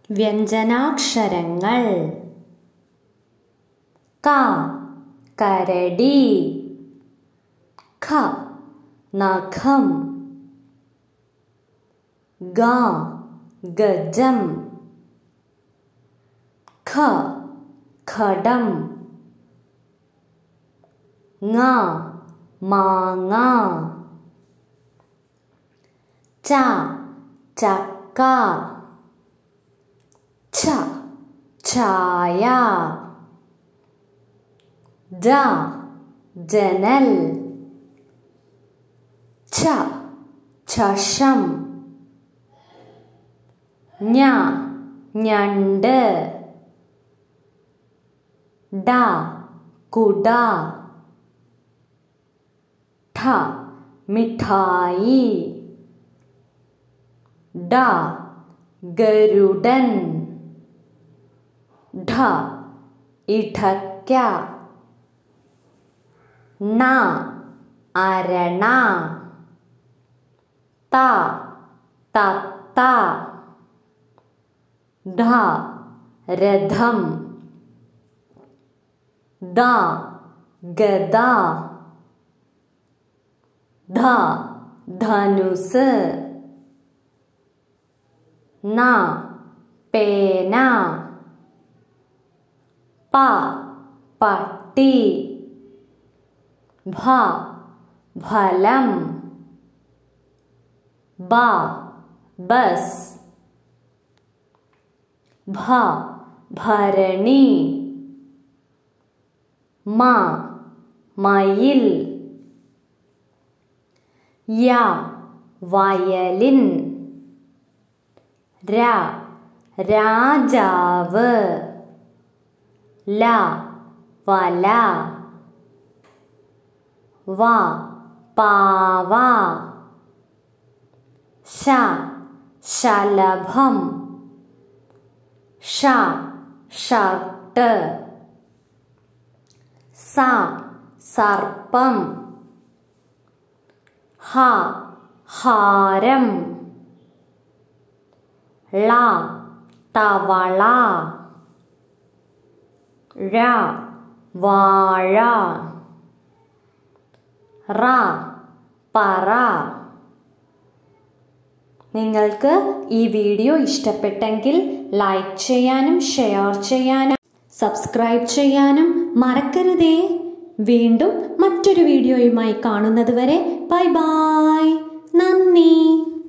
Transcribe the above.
വ്യഞ്ജനാക്ഷരങ്ങൾ ക കരടി ഖ നഖം ഗ ഗജം ഖ ഖഡം ങ മാങ്ങ ച ചക്ക ഛ ഛായ ജ ജനൽ ഛ ഛഷം ഞ ഞണ്ട് ഡ കുട ഠ മിഠായി ഡ ഗരുഡൻ ഢ ഇഠക്ക ണ അരണ ത തത്ത ധ രഥം ദ ഗദ ധ ധനുസ് ന പേന പ പട്ടി ഭ ഫലം ബ ബസ് ഭ ഭരണി മ മയിൽ യ വയലിൻ ര രാജാവ് ല വല വ പാവ ശ ശലഭം ഷ ഷർട്ട് സ സർപ്പം ഹ ഹാരം ള തവള ഴ വാഴ റ പറ നിങ്ങൾക്ക് ഈ വീഡിയോ ഇഷ്ടപ്പെട്ടെങ്കിൽ ലൈക്ക് ചെയ്യാനും ഷെയർ ചെയ്യാനും സബ്സ്ക്രൈബ് ചെയ്യാനും മറക്കരുതേ വീണ്ടും മറ്റൊരു വീഡിയോയുമായി കാണുന്നത് വരെ ബൈ ബൈ നന്ദി